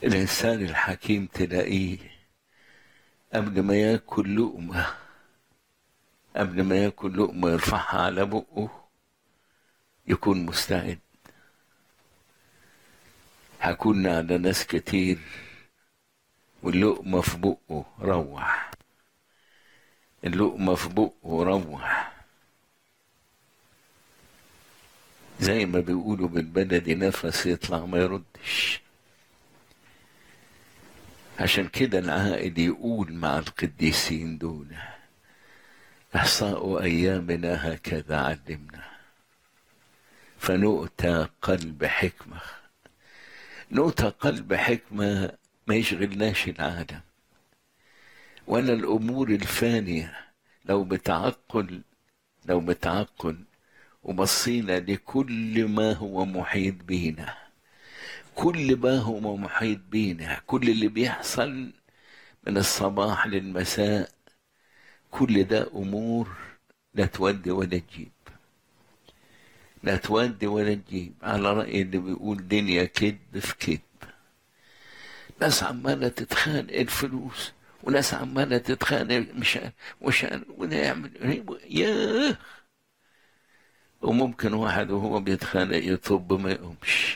الإنسان الحكيم تلاقيه قبل ما ياكل لقمة قبل ما ياكل لقمة يرفعها على بقه يكون مستعد هكون على ناس كتير واللقمة في بقه روح اللقمة في بقه روح زي ما بيقولوا بالبلدي نفس يطلع ما يردش عشان كده العائد يقول مع القديسين دول إحصاء أيامنا هكذا علمنا فنؤتى قلب حكمة نؤتى قلب حكمة ما يشغلناش العالم ولا الأمور الفانية لو بتعقل لو بتعقل وبصينا لكل ما هو محيط بينا كل ما هو محيط بينا كل اللي بيحصل من الصباح للمساء كل ده أمور لا تودي ولا تجيب لا تودي ولا تجيب على رأي اللي بيقول دنيا كذب في كذب ناس عمالة تتخانق الفلوس وناس عمالة تتخانق مش مش ونعمل ياه وممكن واحد وهو بيتخانق يطب ما يقومش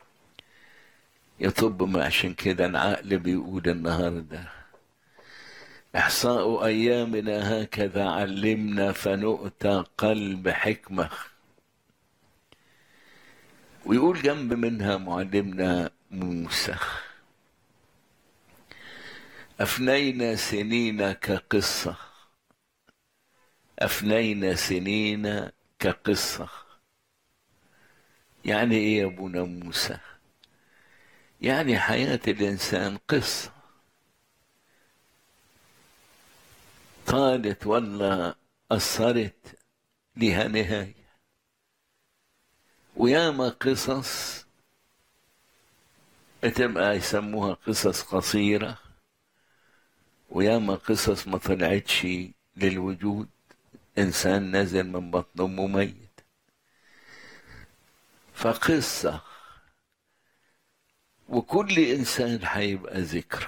يطب ما عشان كده العقل بيقول النهارده إحصاء أيامنا هكذا علمنا فنؤتى قلب حكمة ويقول جنب منها معلمنا موسى أفنينا سنين كقصة أفنينا سنين كقصة يعني إيه يا أبونا موسى يعني حياة الإنسان قصة طالت ولا أثرت لها نهاية وياما قصص بتبقى يسموها قصص قصيرة وياما قصص ما طلعتش للوجود إنسان نازل من بطن أمه ميت فقصة وكل إنسان هيبقى ذكرى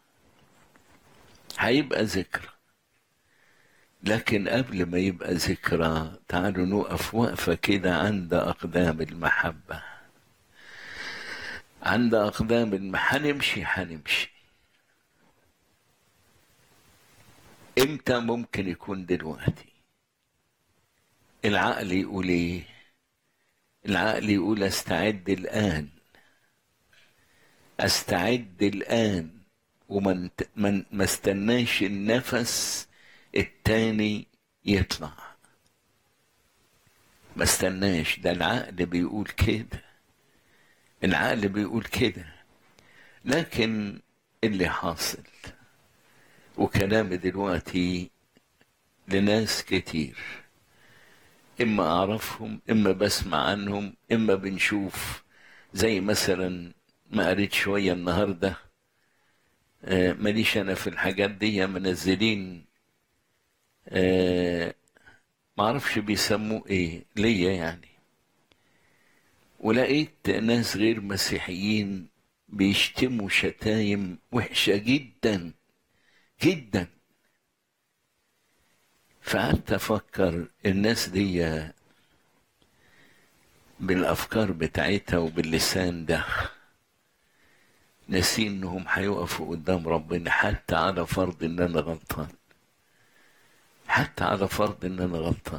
هيبقى ذكرى لكن قبل ما يبقى ذكرى تعالوا نقف وقفة كده عند أقدام المحبة عند أقدام المحبة هنمشي هنمشي إمتى ممكن يكون دلوقتي العقل يقول إيه العقل يقول استعد الآن استعد الآن وما ما استناش النفس التاني يطلع ما استناش ده العقل بيقول كده العقل بيقول كده لكن اللي حاصل وكلامي دلوقتي لناس كتير اما اعرفهم اما بسمع عنهم اما بنشوف زي مثلا ما قريت شويه النهارده آه ماليش انا في الحاجات دي منزلين آه معرفش بيسموه ايه ليا يعني ولقيت ناس غير مسيحيين بيشتموا شتايم وحشة جدا جدا فقعدت افكر الناس دي بالافكار بتاعتها وباللسان ده ناسين انهم هيقفوا قدام ربنا حتى على فرض ان انا غلطان حتى على فرض ان انا غلطان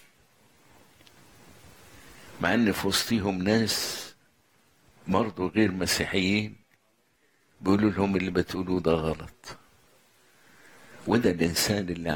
مع ان في وسطيهم ناس برضه غير مسيحيين بيقولوا لهم اللي بتقولوه ده غلط وده الانسان اللي